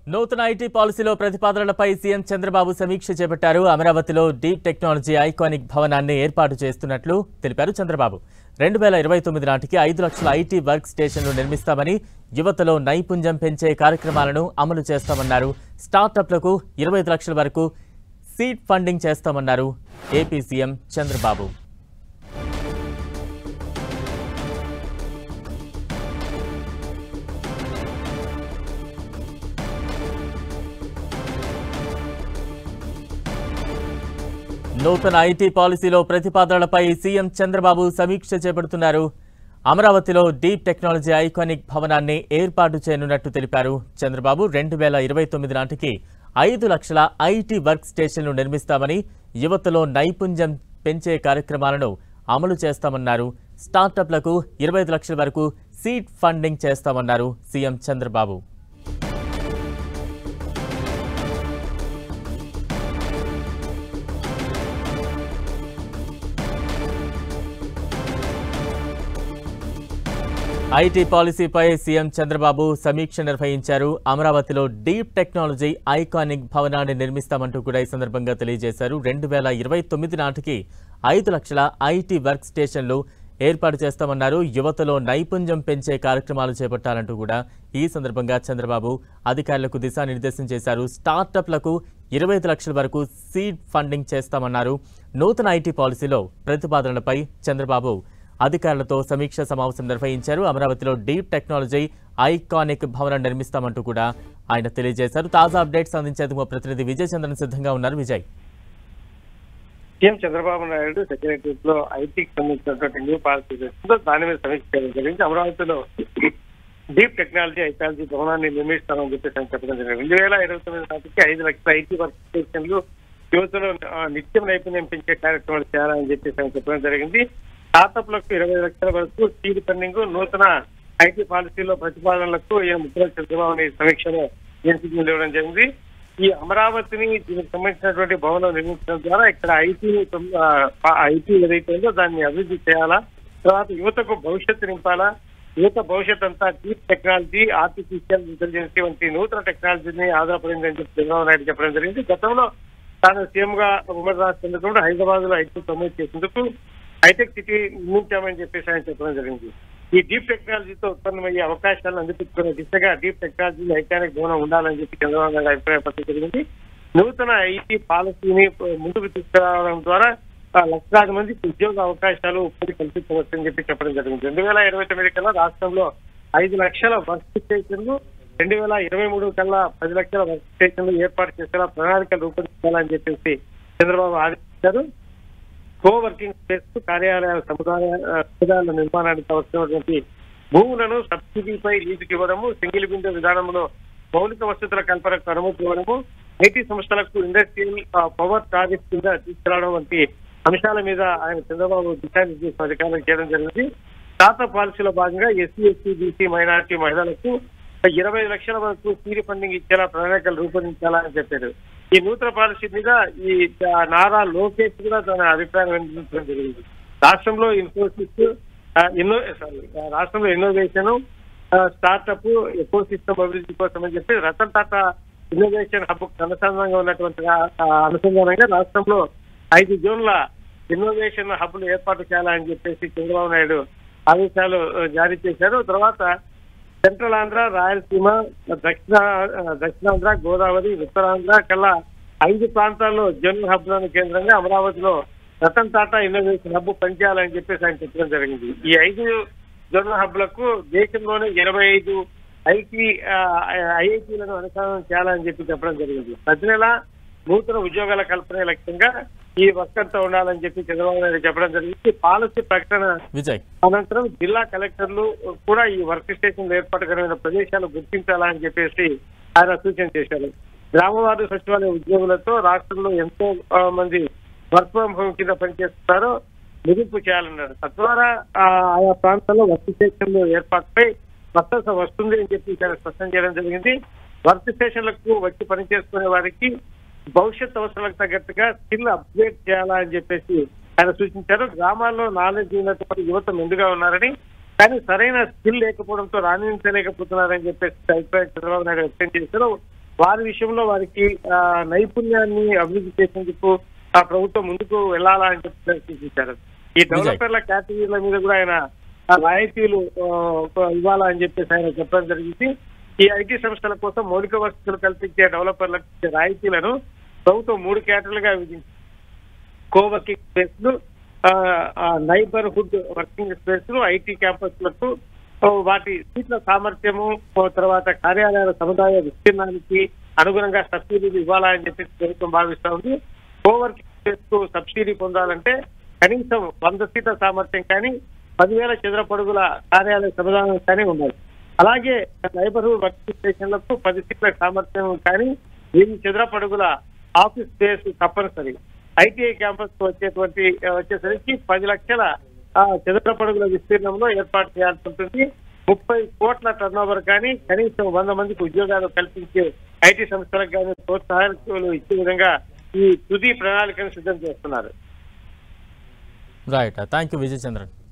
నూతన ఐటీ పాలసీలో ప్రతిపాదనలపై సీఎం చంద్రబాబు సమీక్ష చేపట్టారు అమరావతిలో డీప్ టెక్నాలజీ ఐకానిక్ భవనాన్ని ఏర్పాటు చేస్తున్నట్లు తెలిపారు చంద్రబాబు రెండు వేల ఇరవై తొమ్మిది నాటికి ఐదు లక్షల ఐటీ వర్క్ స్టేషన్లు నిర్మిస్తామని యువతలో నైపుణ్యం పెంచే కార్యక్రమాలను అమలు చేస్తామన్నారు స్టార్టప్లకు ఇరవై ఐదు లక్షల వరకు సీడ్ ఫండింగ్ చేస్తామన్నారు ఏపీ సీఎం చంద్రబాబు నూతన ఐటీ పాలసీలో ప్రతిపాదనలపై సీఎం చంద్రబాబు సమీక్ష చేపడుతున్నారు అమరావతిలో డీప్ టెక్నాలజీ ఐకానిక్ భవనాన్ని ఏర్పాటు చేయనున్నట్టు తెలిపారు చంద్రబాబు రెండు వేల ఇరవై తొమ్మిది నాటికి ఐదు లక్షల ఐటీ వర్క్ స్టేషన్లు నిర్మిస్తామని యువతలో నైపుణ్యం పెంచే కార్యక్రమాలను అమలు చేస్తామన్నారు స్టార్టప్లకు ఇరవై ఐదు లక్షల వరకు సీడ్ ఫండింగ్ చేస్తామన్నారు సీఎం చంద్రబాబు ఐటీ పాలసీపై సీఎం చంద్రబాబు సమీక్ష నిర్వహించారు అమరావతిలో డీప్ టెక్నాలజీ ఐకానిక్ భవనాన్ని నిర్మిస్తామంటూ కూడా ఈ సందర్భంగా తెలియజేశారు రెండు వేల ఇరవై తొమ్మిది నాటికి ఐదు లక్షల ఐటీ వర్క్ స్టేషన్లు ఏర్పాటు చేస్తామన్నారు యువతలో నైపుణ్యం పెంచే కార్యక్రమాలు చేపట్టాలంటూ కూడా ఈ సందర్భంగా చంద్రబాబు అధికారులకు దిశానిర్దేశం చేశారు స్టార్టప్లకు ఇరవై ఐదు లక్షల వరకు సీడ్ ఫండింగ్ చేస్తామన్నారు నూతన ఐటీ పాలసీలో ప్రతిపాదనలపై చంద్రబాబు అధికారులతో సమీక్ష సమావేశం నిర్వహించారు అమరావతిలో డీప్ టెక్నాలజీ ఐకానిక్ భవనం నిర్మిస్తామంటూ కూడా ఆయన తెలియజేశారు తాజా అప్డేట్స్ అందించేందుకు మా ప్రతినిధి విజయ్ చంద్రన్ సిద్ధంగా ఉన్నారు విజయ్ సీఎం చంద్రబాబు నాయుడు సెక్రటరియట్ లో ఐటీకి సంబంధించినటువంటి న్యూ పాలసీ చేస్తుందో దాని మీద సమీక్ష చేయడం జరిగింది అమరావతిలో డీప్ టెక్నాలజీ ఐకాలజీ భవనాన్ని నిర్మిస్తామని చెప్పేసి ఆయన చెప్పడం జరిగింది రెండు వేల ఇరవై తొమ్మిది నాటికి ఐదు లక్షల ఐటీ వర్క్ స్టేషన్లు యువతలో ఆ, నిత్యం నైపుణ్యం పెంచే కార్యక్రమాలు చేయాలని చెప్పేసి ఆయన చెప్పడం జరిగింది స్టార్టప్లకు ఇరవై లక్షల వరకు సీడ్ ఫండింగ్ నూతన ఐటీ పాలసీలో ప్రతిపాదనలకు ఈయన ముఖ్యమంత్రి చంద్రబాబు నాయుడు సమీక్షలో ఎంపికలు ఇవ్వడం జరిగింది ఈ అమరావతిని దీనికి సంబంధించినటువంటి భవనం నిర్మించడం ద్వారా ఇక్కడ ఐటీ ఐటీ ఏదైతే ఉందో దాన్ని అభివృద్ధి చేయాలా తర్వాత యువతకు భవిష్యత్తు నింపాలా యువత భవిష్యత్ అంతా డీప్ టెక్నాలజీ ఆర్టిఫిషియల్ ఇంటెలిజెన్స్ వంటి నూతన టెక్నాలజీని ఆధారపడిందని చెప్పి చంద్రబాబు నాయుడు చెప్పడం జరిగింది గతంలో తాను సీఎం గా ఉమ్మడి రాష్ట్రంలో హైదరాబాద్ లో ఐటీ ప్రమోట్ చేసేందుకు హైటెక్ సిటీ నిర్మించామని చెప్పేసి ఆయన చెప్పడం జరిగింది ఈ డీప్ టెక్నాలజీతో ఉత్పన్నమయ్యే అవకాశాలను అందిపుచ్చుకునే దిశగా డీప్ టెక్నాలజీ ఐకానిక్ భవనం ఉండాలని చెప్పి చంద్రబాబు నాయుడు అభిప్రాయపడడం జరిగింది నూతన ఐటీ పాలసీని ముందుకు తీసుకురావడం ద్వారా ఆ, లక్షలాది మందికి ఉద్యోగ అవకాశాలు ఉపాధి కల్పించవచ్చని చెప్పి చెప్పడం జరిగింది రెండు వేల ఇరవై తొమ్మిది కల్లా రాష్ట్రంలో ఐదు లక్షల వర్క్ స్టేషన్లు రెండు వేల ఇరవై మూడు కల్లా పది లక్షల వర్క్ స్టేషన్లు ఏర్పాటు చేసేలా ప్రణాళికలు రూపొందించాలని చెప్పేసి చంద్రబాబు ఆదేశించారు కో వర్కింగ్ స్పేస్ కార్యాలయాల సముదాయ ఆ, సముదాయాల నిర్మాణానికి అవసరమైనటువంటి భూములను సబ్సిడీపై లీజుకి ఇవ్వడము సింగిల్ విండో విధానంలో మౌలిక వసతుల కల్పనకు అనుమతి ఇవ్వడము ఐటీ సంస్థలకు ఇండస్ట్రియల్ ఆ, పవర్ టార్గెట్ కింద తీసుకురావడం వంటి అంశాల మీద ఆయన చంద్రబాబు దిశానిర్దేశం అధికారులు చేయడం జరిగింది స్టార్టప్ పాలసీలో భాగంగా ఎస్సీ ఎస్టీ బీసీ మైనార్టీ మహిళలకు ఇరవై లక్షల వరకు సీరి ఫండింగ్ ఇచ్చేలా ప్రణాళికలు రూపొందించాలని చెప్పారు ఈ నూతన పాలసీ మీద ఈ ఆ, నారా లోకేష్ కూడా తన అభిప్రాయం వెల్లడించడం జరిగింది రాష్ట్రంలో ఇన్ఫోసిస్ ఆ, ఇన్నో సారీ ఆ, రాష్ట్రంలో ఇన్నోవేషన్ స్టార్టప్ ఎకో సిస్టమ్ అభివృద్ధి కోసం అని చెప్పి రతన్ టాటా ఇన్నోవేషన్ హబ్ అనుసంధానంగా ఉన్నటువంటి ఆ- ఆ అనుసంధానంగా రాష్ట్రంలో ఐదు జోన్ల ఇన్నోవేషన్ హబ్లు ఏర్పాటు చేయాలని చెప్పేసి చంద్రబాబు నాయుడు ఆదేశాలు ఆ, జారీ చేశారు తర్వాత సెంట్రల్ ఆంధ్ర రాయలసీమ దక్షిణ దక్షిణాంధ్ర గోదావరి ఉత్తరాంధ్ర కల్లా ఐదు ప్రాంతాల్లో జోనల్ హబ్లను కేంద్రంగా అమరావతిలో రతన్ టాటా ఇన్నోవేషన్ హబ్ పనిచేయాలని చెప్పేసి ఆయన చెప్పడం జరిగింది ఈ ఐదు జోనల్ హబ్లకు దేశంలోనే ఇరవై ఐదు ఐటీ ఐఐటీలను అనుసంధానం చేయాలని చెప్పి చెప్పడం జరిగింది ప్రతి నెల నూతన ఉద్యోగాల కల్పనే లక్ష్యంగా ఈ వర్క్ అంతా ఉండాలని చెప్పి చంద్రబాబు నాయుడు చెప్పడం జరిగింది పాలసీ ప్రకటన విజయ్ అనంతరం జిల్లా కలెక్టర్లు కూడా ఈ వర్క్ స్టేషన్ ఏర్పాటుకరమైన ప్రదేశాలు గుర్తించాలని చెప్పేసి ఆయన సూచన చేశారు గ్రామవార్డు సచివాలయ ఉద్యోగులతో రాష్ట్రంలో ఎంతో ఆ, మంది వర్క్ ఫ్రం హోమ్ కింద పనిచేస్తున్నారో ముగింపు చేయాలన్నారు తద్వారా ఆ, ఆయా ప్రాంతాల్లో వర్క్ స్టేషన్లు ఏర్పాటుపై స్పష్టత వస్తుంది అని చెప్పి చాలా స్పష్టం చేయడం జరిగింది వర్క్ స్టేషన్లకు వచ్చి పనిచేసుకునే వారికి భవిష్యత్ అవసరాలకు తగ్గట్టుగా స్కిల్ అప్గ్రేడ్ చేయాలా అని చెప్పేసి ఆయన సూచించారు గ్రామాల్లో నాలెడ్జ్ ఉన్నటువంటి యువత మెండుగా ఉన్నారని కానీ సరైన స్కిల్ లేకపోవడంతో రాణించలేకపోతున్నారని చెప్పేసి అభిప్రాయం చంద్రబాబు నాయుడు వ్యక్తం చేశారు వారి విషయంలో వారికి ఆ, నైపుణ్యాన్ని అభివృద్ధి చేసేందుకు ఆ ప్రభుత్వం ముందుకు వెళ్ళాలా అని చెప్పి సూచించారు ఈ డెవలపర్ల కేటగిరీల మీద కూడా ఆయన ఆ, రాయితీలు ఆ, ఇవ్వాలా అని చెప్పేసి ఆయన చెప్పడం జరిగింది ఈ ఐటీ సంస్థల కోసం మౌలిక వసతులు కల్పించే డెవలపర్లకు ఇచ్చే రాయితీలను ప్రభుత్వం మూడు కేటగిరీలుగా విధించింది కోవర్కింగ్ స్పేస్లు నైబర్హుడ్ వర్కింగ్ స్పేస్లు ఐటీ క్యాంపస్లకు ఆ, వాటి సీట్ల సామర్థ్యము ఆ, తర్వాత కార్యాలయాల సముదాయ విస్తీర్ణానికి అనుగుణంగా సబ్సిడీలు ఇవ్వాలని చెప్పి ప్రభుత్వం భావిస్తా ఉంది కోవర్కింగ్ స్పేస్ కు సబ్సిడీ పొందాలంటే కనీసం వంద సీట్ల సామర్థ్యం కానీ పదివేల చదరపడుగుల కార్యాలయ సముదాయం కానీ ఉండాలి అలాగే నైబర్హుడ్ వర్కింగ్ స్టేషన్లకు పది సీట్ల సామర్థ్యం కానీ వెయ్యి చదరపడుగుల ఆఫీస్ స్పేస్ తప్పనిసరి ఐటీఐ క్యాంపస్ కు వచ్చేటువంటి ఆ, వచ్చేసరికి పది లక్షల ఆ, చదరపడుగుల విస్తీర్ణంలో ఏర్పాటు చేయాల్సి ఉంటుంది ముప్పై కోట్ల టర్నోవర్ కానీ కనీసం వంద మందికి ఉద్యోగాలు కల్పించే ఐటీ సంస్థలకు కానీ ప్రోత్సాహకాలు ఇచ్చే విధంగా ఈ తుది ప్రణాళికను సిద్ధం చేస్తున్నారు right thank you Vijay Chandran